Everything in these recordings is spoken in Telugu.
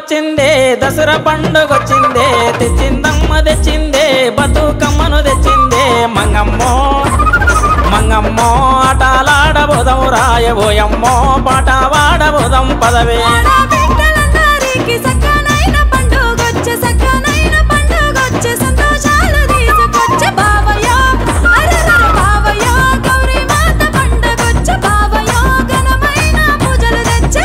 వచ్చిందే దసరా పండుగ వచ్చిందే తెచ్చిందమ్మ తెచ్చిందే బతుకమ్మను తెచ్చిందే మంగమ్మో మంగమ్మో ఆటలాడబోదం రాయబోయమ్మో పాట వాడబోదం పదవే ఆడబిడ్డలందరికీ సక్కనైన పండుగొచ్చే, సక్కనైన పండుగొచ్చే, సంతోషాలు తీసుకొచ్చే బావయ్య. అరెరెరె బావయ్య, గౌరీ మాత పండగొచ్చే బావయ్య, ఘనమైన పూజలు తెచ్చే.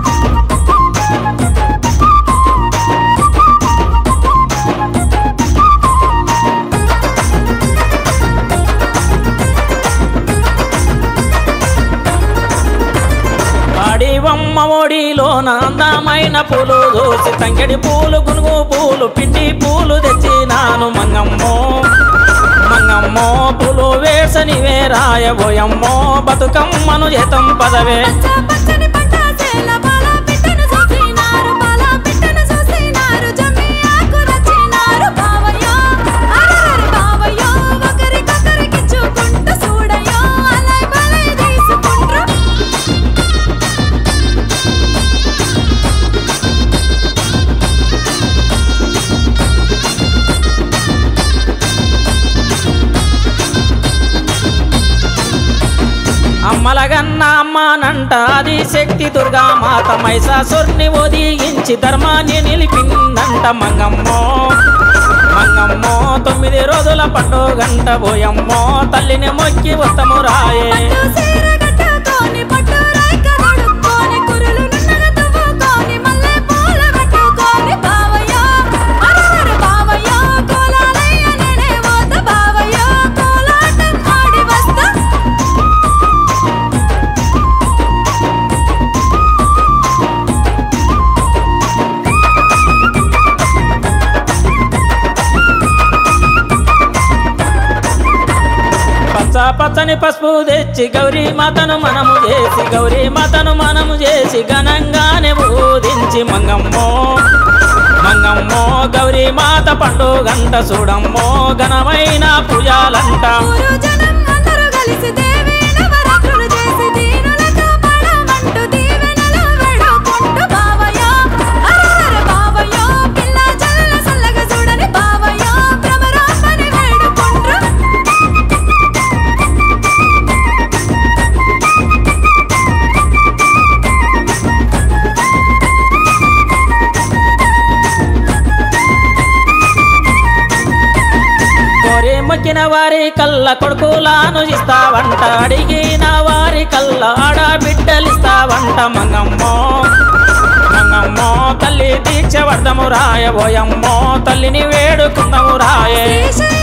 ఆడివమ్మ ఒడిలోన అందమైన పూలు దోసి తంగడి పూలు గునుగు పూలు పిండి పూలు తెచ్చినాను మంగమ్మో మంగమ్మో పూలు వేసని వేరాయబోయమ్మో బతుకమ్మను చేతం పదవే పచ్చ పచ్చని పంట చేల పాల పిట్టను చూసినారు, పాల పిట్టను చూసినారు, జమ్మి ఆకు తెచ్చినారు బావయ్య. అరెరెరె బావయ్య, ఒకరికొకరికిచ్చుకుంటూ చూడయ్య, అలయ్ బలయ్ తీసుకుంట్రు. అమ్మలగన్న అమ్మానంట అది శక్తి దుర్గా మాత మైసాసుర్ని ఒదిగించి ధర్మాన్ని నిలిపిందంట మంగమ్మో మంగమ్మో తొమ్మిది రోజుల పండుగంట పోయమ్మో తల్లిని మొక్కి ఉత్తము రాయే పట్టు చీర కట్టుకొని, పట్టు రైక తొడుక్కొని, కురులు నున్నగ తువ్వుకొని, మల్లె పూల పెట్టుకొని బావయ్య. అరెరెరె బావయ్య, కోలాలయ్య నేనే పోత బావయ్య, కోలాటం ఆడి వస్తా. పచ్చ పచ్చని పసుపు తెచ్చి గౌరీ మాతను మనము చేసి గౌరీ మాతను మనము చేసి ఘనంగానే ఊదించి మంగమ్మో మంగమ్మో గౌరీ మాత పండుగంట చూడమ్మో ఘనమైన పూజలంట ఊరు జనం అందరూ కలిసి దేవి నవరాత్రులు చేసి దీనులతో పడమంటూ దీవెనలు వేడుకుంటూ బావయ్య. అరెరెరె బావయ్య, పిల్ల జల్ల సల్లగా చూడని బావయ్య, భ్రమరాంబని వేడుకుంట్రు. కోరి మొక్కిన వారి కళ్ళ కొడుకులాను ఇస్తావంట అడిగిన వారి కళ్ళ ఆడబిడ్డలిస్తావంట మంగమ్మో మంగమ్మో తల్లి దీక్ష వర్ధము రాయబోయమ్మో తల్లిని వేడుకుందము రాయే శ్రీశైల